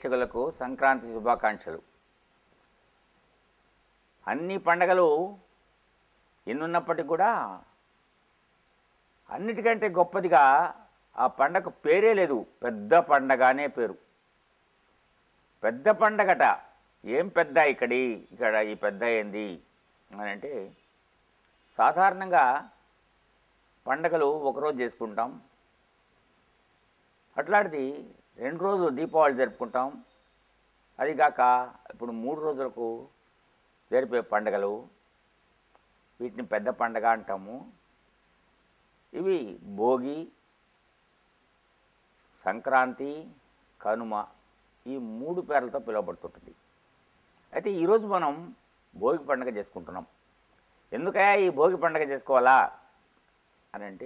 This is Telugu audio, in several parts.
ప్రేక్షకులకు సంక్రాంతి శుభాకాంక్షలు అన్ని పండగలు ఎన్నున్నప్పటికీ కూడా అన్నిటికంటే గొప్పదిగా ఆ పండగ పేరే లేదు పెద్ద పండగనే పేరు పెద్ద పండగట ఏం పెద్ద ఇక్కడి ఇక్కడ ఈ పెద్ద ఏంది అని అంటే సాధారణంగా పండగలు ఒకరోజు చేసుకుంటాం అట్లాంటిది రెండు రోజులు దీపావళి జరుపుకుంటాం అది కాక ఇప్పుడు మూడు రోజులకు జరిపే పండగలు వీటిని పెద్ద పండగ అంటాము ఇవి భోగి సంక్రాంతి కనుమ ఈ మూడు పేర్లతో పిలువబడుతుంటుంది అయితే ఈరోజు మనం భోగి పండగ చేసుకుంటున్నాం ఎందుకయ్యా ఈ భోగి పండగ చేసుకోవాలా అని అంటే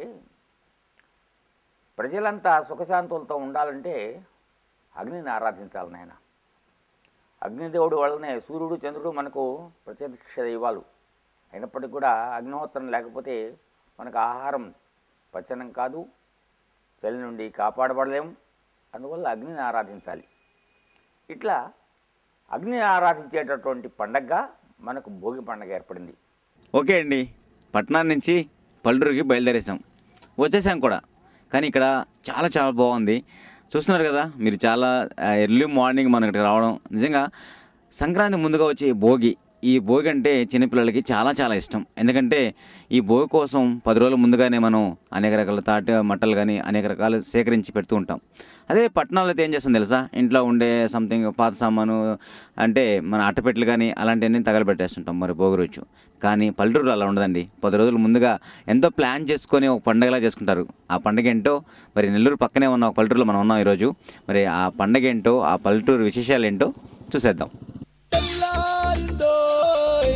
ప్రజలంతా సుఖశాంతులతో ఉండాలంటే అగ్నిని ఆరాధించాలి నాయన అగ్నిదేవుడి వల్లనే సూర్యుడు చంద్రుడు మనకు ప్రత్యక్ష దైవాలు అయినప్పటికీ కూడా అగ్నిహోత్రం లేకపోతే మనకు ఆహారం పచ్చనం కాదు చలి నుండి కాపాడబడలేము అందువల్ల అగ్నిని ఆరాధించాలి ఇట్లా అగ్నిని ఆరాధించేటటువంటి పండగగా మనకు భోగి పండగ ఏర్పడింది ఓకే అండి పట్నం నుంచి పల్లెటూరుకి బయలుదేరేసాం వచ్చేసాం కూడా కానీ ఇక్కడ చాలా చాలా బాగుంది చూస్తున్నారు కదా మీరు చాలా ఎర్లీ మార్నింగ్ మనం ఇక్కడికి రావడం నిజంగా సంక్రాంతి ముందుగా వచ్చే భోగి ఈ భోగి అంటే చిన్నపిల్లలకి చాలా చాలా ఇష్టం ఎందుకంటే ఈ భోగి కోసం పది రోజుల ముందుగానే మనం అనేక రకాల తాటి మట్టలు కానీ అనేక రకాలు సేకరించి పెడుతూ ఉంటాం అదే పట్టణాల్లో అయితే ఏం చేస్తాం తెలుసా ఇంట్లో ఉండే సంథింగ్ పాత సామాను అంటే మన అట్టపెట్టెలు కానీ అలాంటివన్నీ తగలబెట్టేస్తుంటాం మరి భోగి రోజు కానీ పల్లెటూరులో అలా ఉండదండి పది రోజుల ముందుగా ఎంతో ప్లాన్ చేసుకొని ఒక పండగలా చేసుకుంటారు ఆ పండగ ఏంటో మరి నెల్లూరు పక్కనే ఉన్న ఒక పల్లెటూరులో మనం ఉన్నాం ఈరోజు మరి ఆ పండగ ఏంటో ఆ పల్లెటూరు విశేషాలు ఏంటో చూసేద్దాం తెల్లారిందోయ్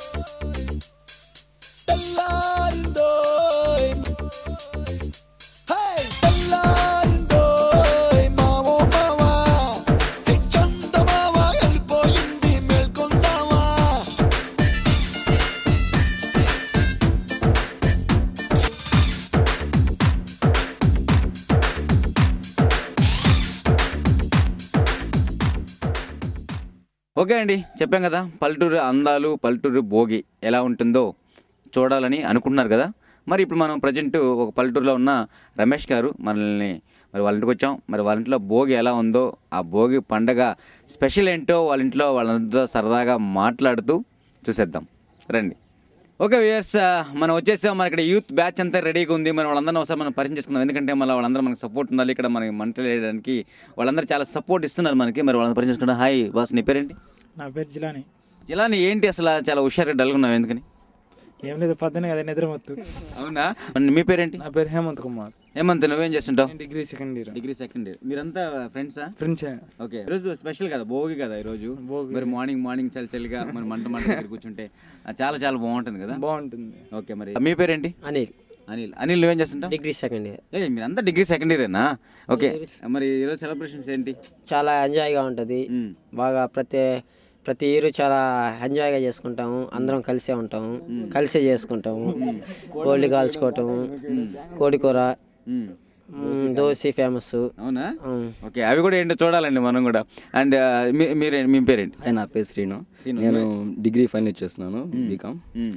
తెల్లారిందోయ్ హే తెల్లారిందోయ్ మావో మావా హే చందమావా వెళ్ళిపోయింది మేల్కొందావా ఓకే అండి చెప్పాం కదా పల్లెటూరు అందాలు పల్లెటూరు భోగి ఎలా ఉంటుందో చూడాలని అనుకుంటున్నారు కదా మరి ఇప్పుడు మనం ప్రజెంట్ ఒక పల్లెటూరులో ఉన్న రమేష్ గారు మనల్ని మరి వాళ్ళ ఇంటికి వచ్చాం మరి వాళ్ళ ఇంట్లో భోగి ఎలా ఉందో ఆ భోగి పండగ స్పెషల్ ఏంటో వాళ్ళ ఇంట్లో వాళ్ళంతా సరదాగా మాట్లాడుతూ చూసేద్దాం రండి ఓకే వ్యూయర్స్ మనం వచ్చేసాం మన ఇక్కడ యూత్ బ్యాచ్ అంతా రెడీగా ఉంది మరి వాళ్ళందరినీ ఒకసారి మనం పరిచయం చేసుకుందాం ఎందుకంటే మళ్ళీ వాళ్ళందరూ మనకి సపోర్ట్ ఉండాలి ఇక్కడ మనకి మంటలు వేయడానికి వాళ్ళందరూ చాలా సపోర్ట్ ఇస్తున్నారు మనకి మరి వాళ్ళని పరిచయం చేసుకుంటాం హాయ్ బాస్ నీ పేరేంటి నా పేరు జిలాని ఇలాని ఏంటి అసలు చాలా హుషారుగా డల్గా ఉన్నావు ఎందుకని ఏం లేదు పొద్దున కదా నిద్రమత్తు అవునా మరి మీ పేరేంటి నా పేరు హేమంత్ కుమార్ ఏమంత నువ్వేం చేస్తుంటావు నేను degree second year degree second year మీరంతా ఫ్రెండ్సా ఫ్రెండ్స్ ఓకే ఈరోజు స్పెషల్ కదా భోగి కదా ఈరోజు భోగి. మరి మార్నింగ్ మార్నింగ్ చలి చలిగా మరి మంట మంట దగ్గర కూర్చుంటే ఆ, చాలా చాలా బాగుంటుంది కదా బాగుంటుంది ఓకే మరి మీ పేరేంటి అనిల్ అనిల్ అనిల్ నువ్వేం చేస్తుంటావు డిగ్రీ సెకండ్ ఇయర్ ఏ మీరంతా డిగ్రీ సెకండ్ ఇయరేనా ఓకే మరి ఈరోజు సెలబ్రేషన్స్ ఏంటి చాలా ఎంజాయ్గా ఉంటుంది మ్మ్. బాగా ప్రతి ప్రతి ఇయర్ చాలా ఎంజాయ్గా చేసుకుంటాము అందరం కలిసే ఉంటాము కలిసే చేసుకుంటాము కోళ్ళు కాల్చుకోవటము కోడికూర మ్మ్. మ్మ్, దోశ ఫేమస్ అవునా ఓకే అవి కూడా ఏంటో చూడాలండి మనం కూడా అండ్ మీరే మీ పేరేంటి హాయ్ నా పేరు శ్రీను నేను డిగ్రీ ఫైనల్ చేస్తున్నాను బీకామ్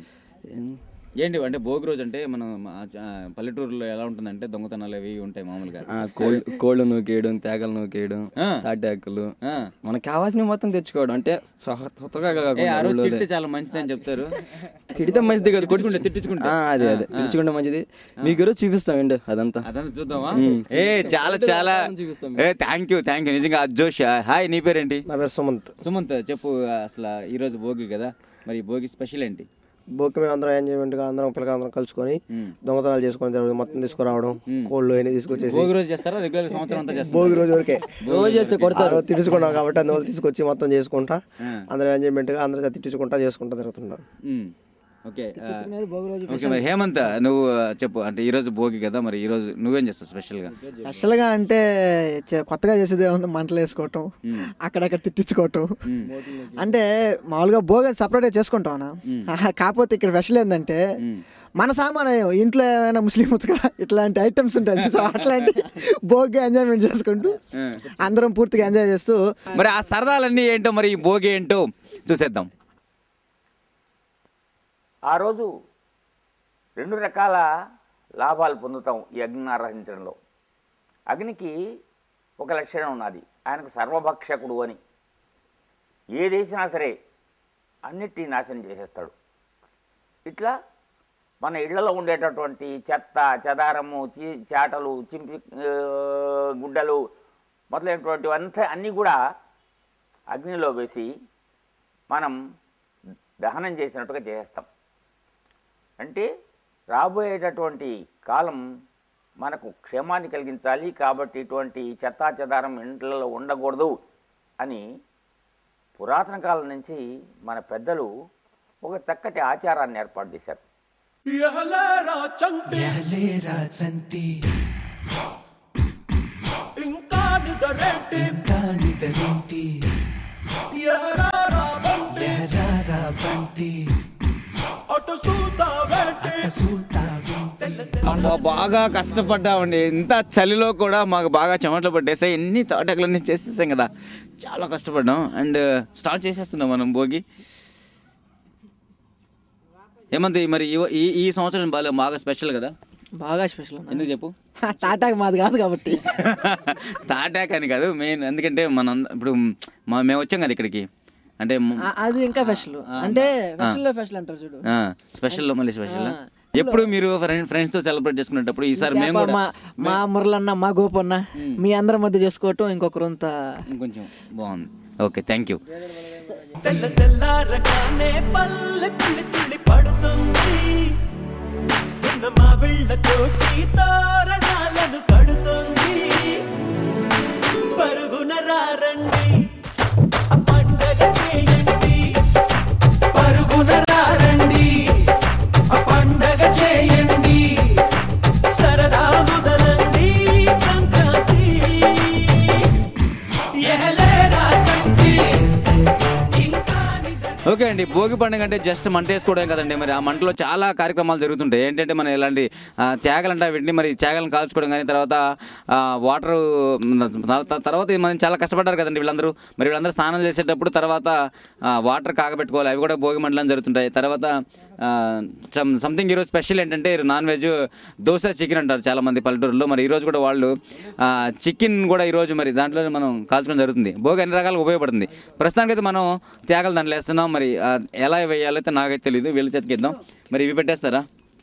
మ్మ్. ఏంటి అంటే భోగి రోజు అంటే మనం ఆ, పల్లెటూరులో ఎలా ఉంటుందంటే దొంగతనాలు అవి ఉంటాయి మామూలుగా కోళ్ళు కోళ్ళు నూకేయడం తేగలు నూకేయడం ఆ. తాటాకులు ఆ. మనకు కావాల్సినవి మొత్తం తెచ్చుకోవడం అంటే స్వ- స్వతహాగా ఏ కాకుండా ఆ రోజు ఊళ్ళో తిడితే చాలా మంచిది అని చెప్తారు తిడితే మంచిది కదా తిట్టించుకుంటే, తిట్టించుకుంటే. ఆ, అదే అదే తిట్టించుకుంటే మంచిది మీకు ఈరోజు చూపిస్తాం అండి అదంతా అదంతా చూద్దామా ఏ చాలా చాలా చూపిస్తాం ఏ థ్యాంక్ యూ థ్యాంక్ యూ నిజంగా అజోష్ హాయ్ నీ పేరేంటి నా పేరు సుమంత్ సుమంత్ చెప్పు అసలు ఈ రోజు భోగి కదా మరి ఈ భోగి స్పెషల్ ఏంటి బోకి మేము అందరం ఎంజాయ్మెంట్గా అందరం పిల్లగా అందరం కలుసుకొని మ్మ్. దొంగతనాలు చేసుకొని జరుగుతుంది మొత్తం తీసుకురావడం కోళ్ళు అన్ని తీసుకొచ్చేసి భోగి రోజు చేస్తారా రెగ్యులర్ సంవత్సరం అంతా చేస్తారా భోగి రోజు వరకే రోజు చేస్తే ఆ రోజు తిట్టుకున్నాం కాబట్టి అందువల్ల తీసుకొచ్చి మొత్తం చేసుకుంటా ఆ. అందరం ఎంజాయ్మెంట్గా అందరూ తిట్టించుకుంటా చేసుకుంటా జరుగుతుంటాం మ్మ్. ఓకే ఆ, తెచ్చుకునేది భోగి రోజు ఓకే మరి హేమంత్ నువ్వు ఆ, చెప్పు అంటే ఈరోజు భోగి కదా మరి ఈరోజు నువ్వేం చేస్తావు స్పెషల్గా స్పెషల్గా అంటే చే- కొత్తగా చేసేది ఏముంది మంటలు వేసుకోవటం అక్కడక్కడ తిట్టించుకోవటం అంటే మామూలుగా భోగి సపరేట్గా చేసుకుంటాం అన్న. ఆహా, కాకపోతే ఇక్కడ స్పెషల్ ఏంటంటే మన సామాన్ ఇంట్లో ఏమైనా ముస్లిం ఉతక ఇట్లాంటి ఐటమ్స్ ఉంటాయి సో అట్లాంటి భోగి ఎంజాయ్మెంట్ చేసుకుంటూ అందరం పూర్తిగా ఎంజాయ్ చేస్తూ మరి ఆ సరదాలన్నీ ఏంటో మరి ఈ భోగి ఏంటో చూసేద్దాం ఆ రోజు రెండు రకాల లాభాలు పొందుతాం ఈ అగ్నిని ఆరాధించడంలో అగ్నికి ఒక లక్షణం ఉన్నది ఆయనకు సర్వభక్షకుడు అని ఏదేసినా సరే అన్నిటినీ నాశనం చేసేస్తాడు ఇట్లా మన ఇళ్లలో ఉండేటటువంటి చెత్త చెదారము చి చాటలు చింపి ఆ, గుడ్డలు మొదలైనటువంటివంతా అన్నీ కూడా అగ్నిలో వేసి మనం దహనం చేసినట్టుగా చేసేస్తాం అంటే రాబోయేటటువంటి కాలం మనకు క్షేమాన్ని కలిగించాలి కాబట్టి ఇటువంటి చెత్తా చెదారం ఇంట్లలో ఉండకూడదు అని పురాతన కాలం నుంచి మన పెద్దలు ఒక చక్కటి ఆచారాన్ని ఏర్పాటు చేశారు ఎహలేరా చంటి ఎహలేరా చంటి ఇంకా నిదరేంటి ఇంకా నిదరేంటి ఎహరారా బంటి ఎహరారా బంటి అటు చూద్దావేంటి సూతా వింటి అబ్బా, బాగా కష్టపడ్డామండి ఇంత చలిలో కూడా మాకు బాగా చెమటలు పట్టేసాయి ఎన్ని తోటకులన్నీ చేసేసాం కదా చాలా కష్టపడ్డాం అండ్ స్టార్ట్ చేసేస్తున్నాం మనం భోగి ఏమంది మరి ఈ- ఈ ఈ సంవత్సరం బాగా బాగా స్పెషల్ కదా బాగా స్పెషల్ ఎందుకు చెప్పు తాటాకు మాది కాదు కాబట్టి తాటాక్ అని కాదు మెయిన్ ఎందుకంటే మన ఇప్పుడు మా మేము వచ్చాం కదా ఇక్కడికి అంటే మ- ఆ- అది ఇంకా స్పెషల్ అంటే స్పెషల్ స్పెషల్ అంటారు చూడు ఆ, స్పెషల్ మళ్ళీ స్పెషల్ ఎప్పుడు మీరు ఫ్రెండ్ ఫ్రెండ్స్తో సెలబ్రేట్ చేసుకునేటప్పుడు ఈసారి మేము మా- కూడా మా మా మురళన్న మా గోపన్న మీ అందరి మధ్య చేసుకోవటం ఇంకొకరంత ఇంకొంచెం బాగుంది ఓకే థ్యాంక్ యూ తెల్ల తెల్లారగానే పల్లె తుళ్ళి తుళ్ళి పడుతుంది ఉన్న మా తోటి తోరణాలను కడుతుంది పరుగున రారండి ఆ పండగ చేయండి పరుగున రారండి ఆ పండగ చేయండి సరదా మొదలండి సంక్రాంతి ఎహలేరా చంటి ఇంకా నిద్ర ఓకే అండి భోగి పండుగ అంటే జస్ట్ మంట వేసుకోవడం కదండి మరి ఆ మంటలో చాలా కార్యక్రమాలు జరుగుతుంటాయి ఏంటంటే మన ఇలాంటి ఆ, తేగలు అంటే వీటిని మరి తేగలను కాల్చుకోవడం కానీ తర్వాత వాటర్ తర్వాత మనం చాలా కష్టపడ్డారు కదండి వీళ్ళందరూ మరి వీళ్ళందరూ స్నానం చేసేటప్పుడు తర్వాత వాటర్ కాగబెట్టుకోవాలి అవి కూడా భోగి మంటలను జరుగుతుంటాయి తర్వాత సంథింగ్ ఈరోజు స్పెషల్ ఏంటంటే నాన్ వెజ్ దోశ చికెన్ అంటారు చాలా మంది పల్లెటూరులో మరి ఈరోజు కూడా వాళ్ళు చికెన్ కూడా ఈరోజు మరి దాంట్లో మనం కాల్చుకోవడం జరుగుతుంది భోగి అన్ని రకాలుగా ఉపయోగపడుతుంది ప్రస్తుతానికైతే మనం త్యాగలు దాంట్లో వేస్తున్నాం మరి ఆ, ఎలా వేయాలో అయితే నాకైతే తెలియదు వీళ్ళు చేతికిద్దాం మరి ఇవి పెట్టేస్తారా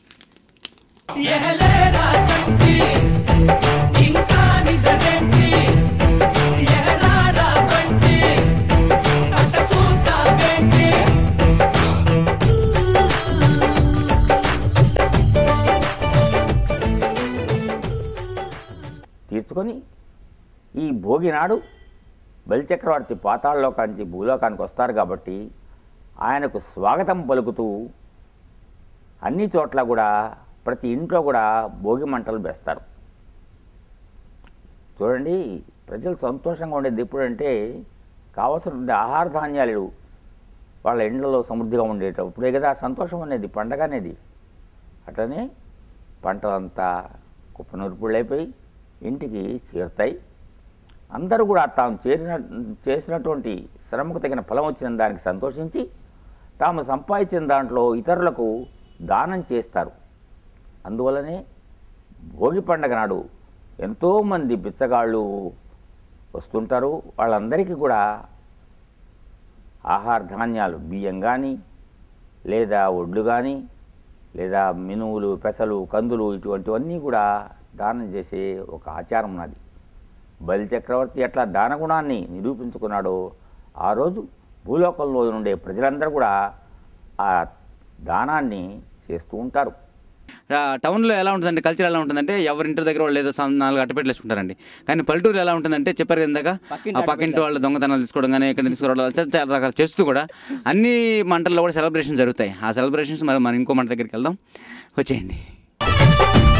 ఎహలేరా చంటి ఇంకా నిద్రేంటి ఎహరారా బంటి అట సూతా వెంటి తీర్చుకొని ఈ భోగి నాడు బలిచక్రవర్తి పాతాళలోకానికి భూలోకానికి వస్తారు కాబట్టి ఆయనకు స్వాగతం పలుకుతూ అన్ని చోట్ల కూడా ప్రతి ఇంట్లో కూడా భోగి మంటలు వేస్తారు చూడండి ప్రజలు సంతోషంగా ఉండేది ఎప్పుడంటే కావలసిన ఆహార ధాన్యాలు వాళ్ళ ఇండ్లలో సమృద్ధిగా ఉండేటప్పుడే కదా సంతోషం అనేది పండగ అనేది అట్లనే పంటలంతా కుప్పనూర్పుళ్ళైపోయి ఇంటికి చేరుతాయి అందరూ కూడా తాము చేరిన చేసినటువంటి శ్రమకు తగిన ఫలం వచ్చిన దానికి సంతోషించి తాము సంపాదించిన దాంట్లో ఇతరులకు దానం చేస్తారు అందువల్లనే భోగి పండగ నాడు ఎంతోమంది బిచ్చగాళ్ళు వస్తుంటారు వాళ్ళందరికీ కూడా ఆహార ధాన్యాలు బియ్యం కానీ లేదా ఒడ్లు కానీ లేదా మినువులు పెసలు కందులు ఇటువంటివన్నీ కూడా దానం చేసే ఒక ఆచారం ఉన్నది బలి చక్రవర్తి ఎట్లా దానగుణాన్ని నిరూపించుకున్నాడో ఆ రోజు భూలోకంలో ఉండే ప్రజలందరూ కూడా ఆ దానాన్ని చేస్తూ ఉంటారు ఆ, టౌన్లో ఎలా ఉంటుందంటే కల్చర్ ఎలా ఉంటుందంటే ఎవరి ఇంటి దగ్గర వాళ్ళు ఏదో సం- నాలుగు అట్టపెట్టలు వేసుకుంటారండి కానీ పల్లెటూరు ఎలా ఉంటుందంటే చెప్పారు కదా ఇందాక ఆ పక్కింటి వాళ్ళు దొంగతనాలు తీసుకోవడం కానీ ఇక్కడ తీసుకురావడం చాలా చాలా రకాలు చేస్తూ కూడా అన్ని మంటల్లో కూడా సెలబ్రేషన్ జరుగుతాయి ఆ సెలబ్రేషన్స్ మరి మనం ఇంకో మంట దగ్గరికి వెళ్దాం వచ్చేయండి